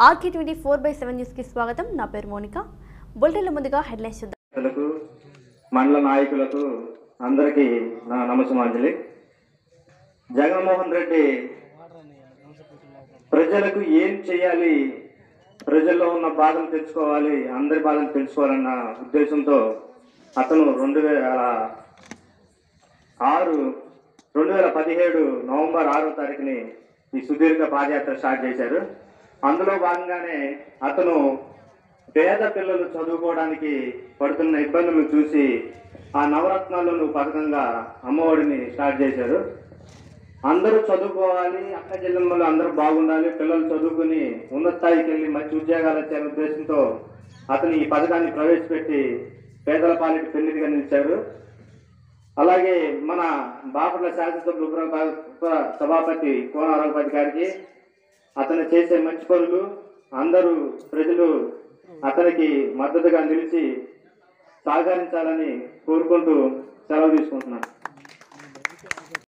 RK twenty four by seven న్యూస్కి స్వాగతం నా పేరు మోనిక బులెటిన్ల ముందుగా హెడ్లైన్స్ చూద్దాం నాయకులకు మండల నాయకులకు అందరికీ నా నమస్కారాంజలి జగన్మోహన్ రెడ్డి ప్రజలకు ఏం చేయాలి ప్రజల్లో ఉన్న బాధలు తెలుసుకోవాలి అందరి బాధలు తెలుసుకోవాలన్న ఉద్దేశంతో అతను రెండు వేల ఆరు రెండు వేల పదిహేడు నవంబర్ ఆరో తారీఖుని ఈ సుదీర్ఘ పాదయాత్ర స్టార్ట్ చేశారు అందులో భాగంగానే అతను పేద పిల్లలు చదువుకోవడానికి పడుతున్న ఇబ్బందులను చూసి ఆ నవరత్నాలను పథకంగా అమ్మఒడిని స్టార్ట్ చేశారు అందరూ చదువుకోవాలి అక్క చెల్లెమ్మలు అందరూ బాగుండాలి పిల్లలు చదువుకుని ఉన్నత స్థాయికి వెళ్ళి మంచి ఉద్యోగాలు వచ్చే ఉద్దేశంతో అతను ఈ పథకాన్ని ప్రవేశపెట్టి పేదల పాలిటి పెన్నిదిగా నిలిచారు అలాగే మన బాపట్ల శాసనసభ్యులు ఉప ఉప సభాపతి కోన రఘుపతి గారికి అతను చేసే మంచి పనులు అందరూ ప్రజలు అతనికి మద్దతుగా నిలిచి సహకరించాలని కోరుకుంటూ సెలవు తీసుకుంటున్నాను